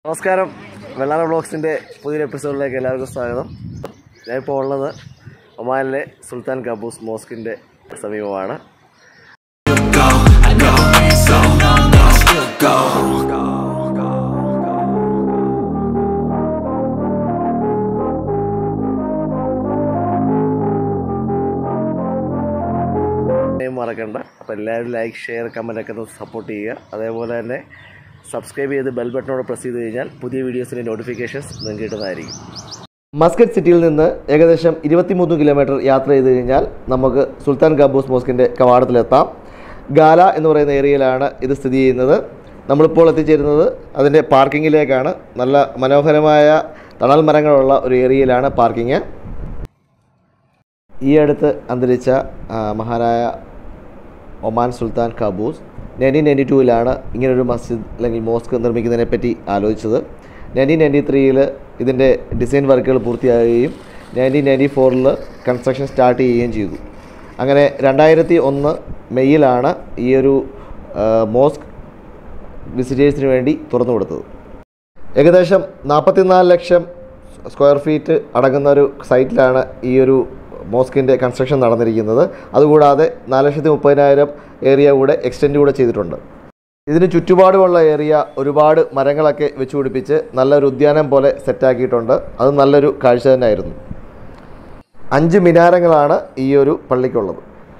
നമസ്കാരം വെള്ളാറ ബ്ലോഗ്സിൻ്റെ പുതിയൊരു എപ്പിസോഡിലേക്ക് എല്ലാവർക്കും സ്വാഗതം ഞാനിപ്പോൾ ഉള്ളത് ഒമാനിലെ സുൽത്താൻ കബൂസ് മോസ്കിൻ്റെ സമീപമാണ് go, I go, so I still go. Name മറക്കണ്ട അപ്പോൾ എല്ലാവരും ലൈക്ക് ഷെയർ കമൻ്റ് ഒക്കെ ഒന്ന് സപ്പോർട്ട് ചെയ്യുക അതേപോലെ തന്നെ സബ്സ്ക്രൈബ് ചെയ്ത് ബെൽ ബട്ടണോട് പ്രസ് ചെയ്ത് കഴിഞ്ഞാൽ പുതിയ വീഡിയോസിൻ്റെ നോട്ടിഫിക്കേഷൻസ് നിങ്ങൾക്ക് കിട്ടുന്നതായിരിക്കും മസ്കറ്റ് സിറ്റിയിൽ നിന്ന് ഏകദേശം ഇരുപത്തിമൂന്ന് കിലോമീറ്റർ യാത്ര ചെയ്ത് കഴിഞ്ഞാൽ നമുക്ക് സുൽത്താൻ കബൂസ് മോസ്കിൻ്റെ കവാടത്തിലെത്താം ഗാല എന്ന് പറയുന്ന ഏരിയയിലാണ് ഇത് സ്ഥിതി ചെയ്യുന്നത് നമ്മളിപ്പോൾ എത്തിച്ചേരുന്നത് അതിൻ്റെ പാർക്കിങ്ങിലേക്കാണ് നല്ല മനോഹരമായ തണൽ മരങ്ങളുള്ള ഒരു ഏരിയയിലാണ് പാർക്കിങ് ഈ അടുത്ത് അന്തരിച്ച ആ, മഹാനായ ഒമാൻ സുൽത്താൻ കാബൂസ് നയൻറ്റീൻ നയൻറ്റി ടൂവിലാണ് ഇങ്ങനൊരു മസ്ജിദ് അല്ലെങ്കിൽ മോസ്ക് നിർമ്മിക്കുന്നതിനെ പറ്റി ആലോചിച്ചത് നയൻറ്റീൻ നയൻറ്റി ത്രീയിൽ ഇതിൻ്റെ ഡിസൈൻ വർക്കുകൾ പൂർത്തിയാകുകയും നയൻറ്റീൻ നയൻറ്റി ഫോറിൽ കൺസ്ട്രക്ഷൻ സ്റ്റാർട്ട് ചെയ്യുകയും ചെയ്തു അങ്ങനെ രണ്ടായിരത്തി ഒന്ന് മെയ്യിലാണ് ഈ ഒരു ആ, മോസ്ക് വിസിറ്റേഴ്സിന് വേണ്ടി തുറന്നു കൊടുത്തത് ഏകദേശം നാൽപ്പത്തിനാല് ലക്ഷം സ്ക്വയർ ഫീറ്റ് അടങ്ങുന്ന ഒരു സൈറ്റിലാണ് ഈ ഒരു മോസ്കിൻ്റെ കൺസ്ട്രക്ഷൻ നടന്നിരിക്കുന്നത് അതുകൂടാതെ നാല് ലക്ഷത്തി മുപ്പതിനായിരം ഏരിയ കൂടെ എക്സ്റ്റെൻഡ് കൂടെ ചെയ്തിട്ടുണ്ട് ഇതിന് ചുറ്റുപാടുമുള്ള ഏരിയ ഒരുപാട് മരങ്ങളൊക്കെ വെച്ച് പിടിപ്പിച്ച് നല്ലൊരു ഉദ്യാനം പോലെ സെറ്റാക്കിയിട്ടുണ്ട് അത് നല്ലൊരു കാഴ്ച തന്നെയായിരുന്നു അഞ്ച് മിനാരങ്ങളാണ് ഈ ഒരു പള്ളിക്കുള്ളത്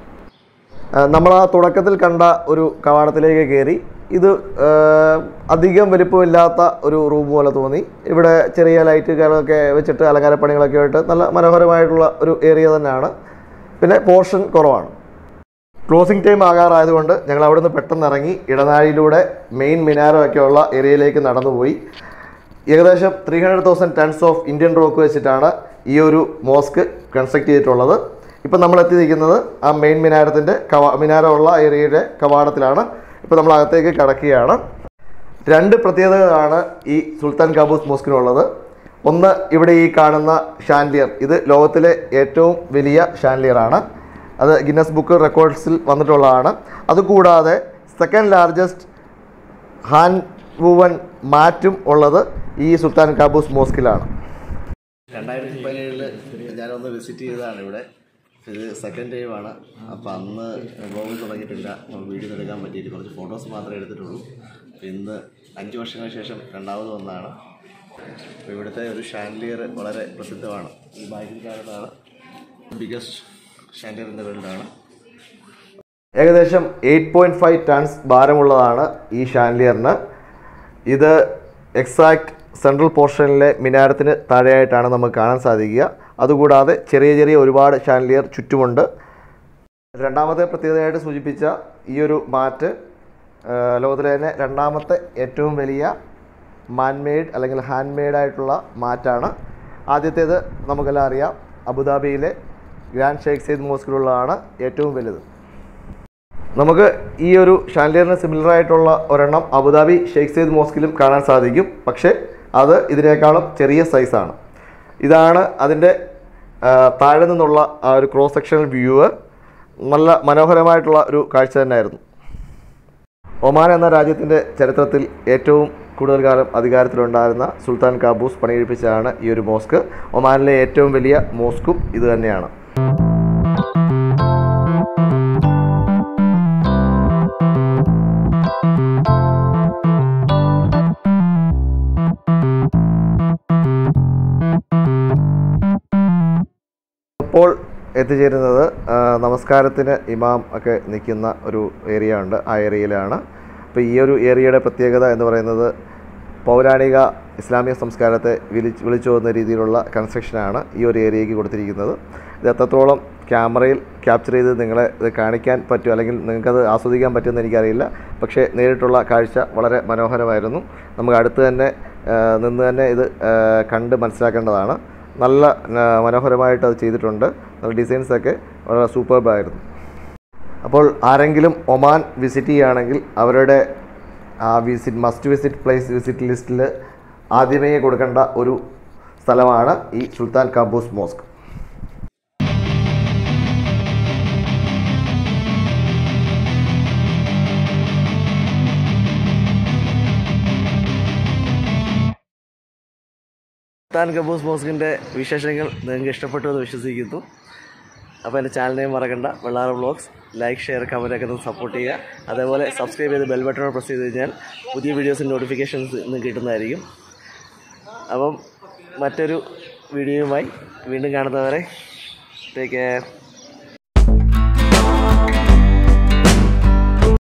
നമ്മൾ ആ തുടക്കത്തിൽ കണ്ട ഒരു കവാടത്തിലേക്ക് കയറി ഇത് ആ, അധികം വലിപ്പമില്ലാത്ത ഒരു റൂം പോലെ തോന്നി ഇവിടെ ചെറിയ ലൈറ്റുകളൊക്കെ വെച്ചിട്ട് അലങ്കാരപ്പണികളൊക്കെ ആയിട്ട് നല്ല മനോഹരമായിട്ടുള്ള ഒരു ഏരിയ തന്നെയാണ് പിന്നെ പോർഷൻ കുറവാണ് ക്ലോസിംഗ് ടൈം ആകാറായതുകൊണ്ട് ഞങ്ങൾ അവിടെ നിന്ന് പെട്ടെന്ന് ഇറങ്ങി ഇടനാഴിയിലൂടെ മെയിൻ മിനാരമൊക്കെ ഉള്ള ഏരിയയിലേക്ക് നടന്നുപോയി ഏകദേശം three hundred thousand tons of Indian rock വെച്ചിട്ടാണ് ഈ ഒരു മോസ്ക് കൺസ്ട്രക്ട് ചെയ്തിട്ടുള്ളത് ഇപ്പം നമ്മൾ എത്തി നിൽക്കുന്നത് ആ മെയിൻ മിനാരത്തിൻ്റെ കവാ മിനാരമുള്ള ഏരിയയുടെ കവാടത്തിലാണ് ഇപ്പോൾ നമ്മൾ അകത്തേക്ക് കടക്കുകയാണ് രണ്ട് പ്രത്യേകതകളാണ് ഈ സുൽത്താൻ കാബൂസ് മോസ്കിനുള്ളത് ഒന്ന് ഇവിടെ ഈ കാണുന്ന ഷാൻലിയർ ഇത് ലോകത്തിലെ ഏറ്റവും വലിയ ഷാൻലിയറാണ് അത് ഗിന്നസ് ബുക്ക് റെക്കോർഡ്സിൽ വന്നിട്ടുള്ളതാണ് അതുകൂടാതെ സെക്കൻഡ് ലാർജസ്റ്റ് ഹാൻഡ് വൂവൻ മാറ്റും ഉള്ളത് ഈ സുൽത്താൻ കാബൂസ് മോസ്കിലാണ് രണ്ടായിരത്തി പതിനേഴില് ഞാനൊന്ന് വിസിറ്റ് ചെയ്തതാണ് ഇവിടെ ഇത് സെക്കൻഡ് ടൈം ആണ് അപ്പം അന്ന് ബ്ലോഗ് തുടങ്ങിയിട്ടില്ല നമുക്ക് വീഡിയോ എടുക്കാൻ പറ്റിയിട്ട് കുറച്ച് ഫോട്ടോസ് മാത്രമേ എടുത്തിട്ടുള്ളൂ അപ്പം ഇന്ന് അഞ്ച് വർഷങ്ങൾക്ക് ശേഷം രണ്ടാമത് വന്നതാണ് അപ്പോൾ ഇവിടുത്തെ ഒരു ഷാൻലിയർ വളരെ പ്രസിദ്ധമാണ് ഈ ബാക്കിൽ കാണുന്നതാണ് ബിഗസ്റ്റ് ഷാൻലിയർ ഇൻ ദ വേൾഡാണ് ഏകദേശം എയ്റ്റ് പോയിൻറ്റ് ഫൈവ് ടൺസ് ഭാരമുള്ളതാണ് ഈ ഷാൻലിയറിന് ഇത് എക്സാക്ട് സെൻട്രൽ പോർഷനിലെ മിനാരത്തിന് താഴെയായിട്ടാണ് നമുക്ക് കാണാൻ സാധിക്കുക അതുകൂടാതെ ചെറിയ ചെറിയ ഒരുപാട് ഷാൻലിയർ ചുറ്റുമുണ്ട് രണ്ടാമത്തെ പ്രത്യേകതയായിട്ട് സൂചിപ്പിച്ച ഈ ഒരു മാറ്റ് ആ, ലോകത്തിലെ തന്നെ രണ്ടാമത്തെ ഏറ്റവും വലിയ മാൻമെയ്ഡ് അല്ലെങ്കിൽ ഹാൻഡ് മെയ്ഡ് ആയിട്ടുള്ള മാറ്റാണ് ആദ്യത്തേത് നമുക്കെല്ലാം അറിയാം അബുദാബിയിലെ ഗ്രാൻഡ് ഷെയ്ഖ് സെയ്ദ് മോസ്കിലുള്ളതാണ് ഏറ്റവും വലുത് നമുക്ക് ഈ ഒരു ഷാൻലിയറിന് സിമിലർ ആയിട്ടുള്ള ഒരെണ്ണം അബുദാബി ഷെയ്ഖ് സെയ്ദ് മോസ്കിലും കാണാൻ സാധിക്കും പക്ഷേ അത് ഇതിനേക്കാളും ചെറിയ സൈസാണ് ഇതാണ് അതിൻ്റെ ആ, താഴെ നിന്നുള്ള ആ ഒരു ക്രോസ് സെക്ഷണൽ വ്യൂ നല്ല മനോഹരമായിട്ടുള്ള ഒരു കാഴ്ച തന്നെയായിരുന്നു ഒമാൻ എന്ന രാജ്യത്തിൻ്റെ ചരിത്രത്തിൽ ഏറ്റവും കൂടുതൽ കാലം അധികാരത്തിലുണ്ടായിരുന്ന സുൽത്താൻ കാബൂസ് പണിയെടുപ്പിച്ചതാണ് ഈ ഒരു മോസ്ക് ഒമാനിലെ ഏറ്റവും വലിയ മോസ്കും ഇത് തന്നെയാണ് ഇപ്പോൾ എത്തിച്ചേരുന്നത് ആ, നമസ്കാരത്തിന് ഇമാം ഒക്കെ നിൽക്കുന്ന ഒരു ഏരിയ ഉണ്ട് ആ ഏരിയയിലാണ് അപ്പോൾ ഈ ഒരു ഏരിയയുടെ പ്രത്യേകത എന്ന് പറയുന്നത് പൗരാണിക ഇസ്ലാമിക സംസ്കാരത്തെ വിളിച്ച് വിളിച്ചു പോകുന്ന രീതിയിലുള്ള കൺസ്ട്രക്ഷനാണ് ഈ ഒരു ഏരിയയ്ക്ക് കൊടുത്തിരിക്കുന്നത് ഇത് എത്രത്തോളം ക്യാമറയിൽ ക്യാപ്ചർ ചെയ്ത് നിങ്ങളെ ഇത് കാണിക്കാൻ പറ്റും അല്ലെങ്കിൽ നിങ്ങൾക്കത് ആസ്വദിക്കാൻ പറ്റുമെന്ന് എനിക്കറിയില്ല പക്ഷേ നേരിട്ടുള്ള കാഴ്ച വളരെ മനോഹരമായിരുന്നു നമുക്ക് അടുത്ത് തന്നെ ആ, നിന്ന് തന്നെ ഇത് ആ, കണ്ട് മനസ്സിലാക്കേണ്ടതാണ് നല്ല ആ, മനോഹരമായിട്ട് അത് ചെയ്തിട്ടുണ്ട് നല്ല ഡിസൈൻസൊക്കെ വളരെ സൂപ്പർബായിരുന്നു അപ്പോൾ ആരെങ്കിലും ഒമാൻ വിസിറ്റ് ചെയ്യുകയാണെങ്കിൽ അവരുടെ ആ visit must visit place visit ലിസ്റ്റിൽ ആദ്യമേ കൊടുക്കേണ്ട ഒരു സ്ഥലമാണ് ഈ സുൽത്താൻ കാബൂസ് മോസ്ക് സുൽത്താൻ കബൂസ് മോസ്കിൻ്റെ വിശേഷങ്ങൾ നിങ്ങൾക്ക് ഇഷ്ടപ്പെട്ടു എന്ന് വിശ്വസിക്കുന്നു അപ്പോൾ എൻ്റെ ചാനലിനെയും മറക്കണ്ട Vellara vlogs like share comment ഒക്കെ ഒന്ന് സപ്പോർട്ട് ചെയ്യുക അതേപോലെ സബ്സ്ക്രൈബ് ചെയ്ത് ബെൽ ബട്ടൺ പ്രസ് ചെയ്ത് കഴിഞ്ഞാൽ പുതിയ വീഡിയോസിൻ്റെ നോട്ടിഫിക്കേഷൻസ് ഇന്ന് കിട്ടുന്നതായിരിക്കും അപ്പം മറ്റൊരു വീഡിയോയുമായി വീണ്ടും കാണുന്നവരെ ടേക്ക് കെയർ